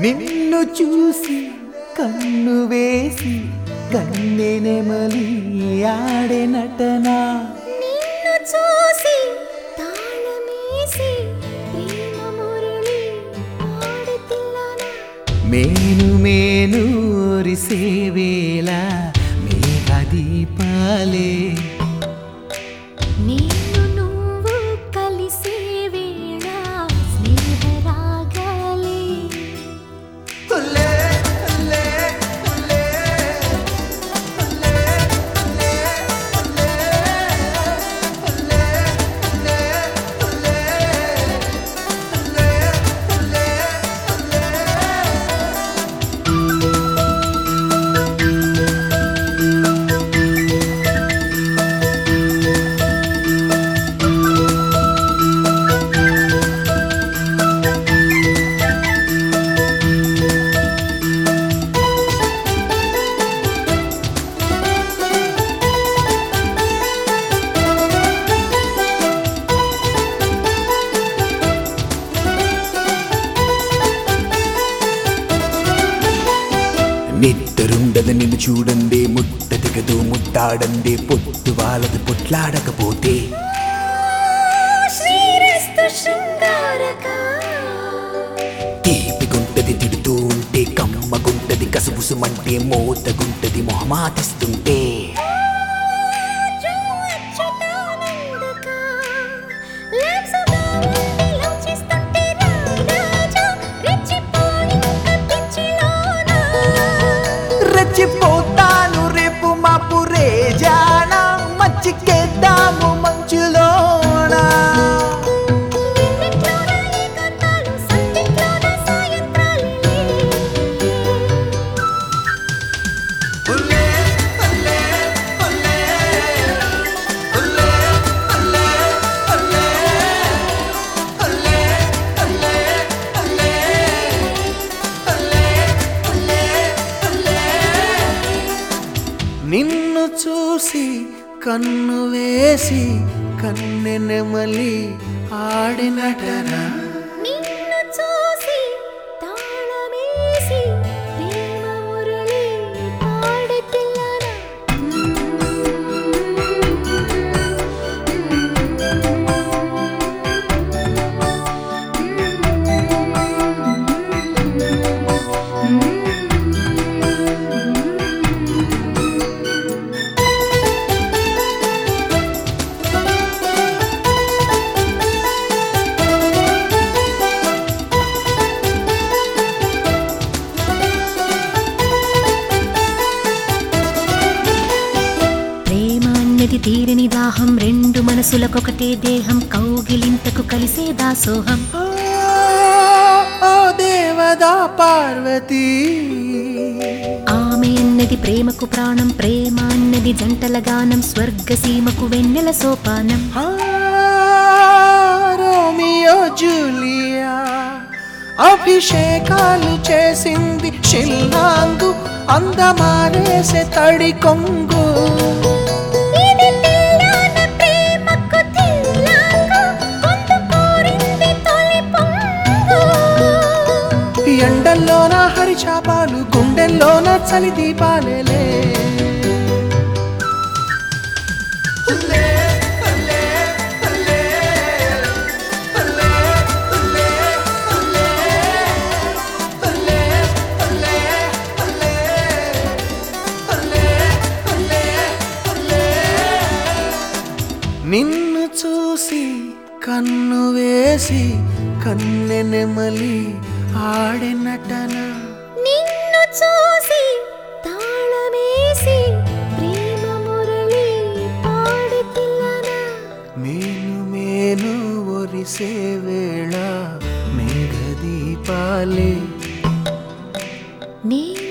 నిన్ను చూసి కన్ను వేసి కన్నెనెమలి ఆడే నటనా నిన్ను చూసి తాళమేసి ప్రేమ మురళి పాడుతున్నానా మేను మేను ఒరిసే వేళ మేఘ దీపాలే నేను నువ్వు కలిసే వేళ స్నేహరాగాలే నిద్దరుండదు నిన్ను చూడండి ముట్ట దిగదు ముట్టాడండి పొట్టు వాళ్ళది పొట్లాడకపోతే శ్రీరస్తు శృంగారక తీపిగుంటది తిడుతూ ఉంటే కమ్మగుంటది కసుబుసుమంటే మోతగుంటది మొహమాటిస్తుంటే అచ్యుతానందక లాప్సగా లోచిస్తుంటే రాజా రెచ్చిపోయి కప్పించిలోనా రెచ్చిపోతాను రేపు మాపు రేజాన మచ్చికేద్దాము మంచులోనా నిన్నట్లోన ఏకాంతాలు సంధిట్లోన సాయంత్రాలే నిన్ను చూసి కన్ను వేసి కన్నెనెమలి ఆడినటనా నిన్ను చూసి తాళమేసి ప్రేమ మురళి పాడుతున్నానా ప్రేమ అన్నది తీరని దాహం రెండు మనసులకొకటే దేహం కౌగిలింతకు కలిసే దాసోహం ఆ, ఓ దేవదా పార్వతీ ఆమె అన్నది ప్రేమకు ప్రాణం ప్రేమ అన్నది జంటల గానం స్వర్గసీమకు వెన్నెల సోపానం ఆ, రోమియో జూలియా అభిషేకాలు చేసింది షిల్లాంగు అందమారేసే తడి కొంగు ఇది తెల్లాన ప్రేమకు తిల్లాంగు, గొంతు కోరింది తొలి పొంగు. ఎండల్లోన హరిచాపాలు గుండెల్లోన చలి దీపాలేలే నిన్ను చూసి కన్ను వేసి కన్నెనెమలి ఆడినటన నిన్ను చూసి తాళమేసి ప్రేమ మురళి పాడుతున్నానా మేను మేను ఒరిసే వేళ మేఘ దీపాలే నేను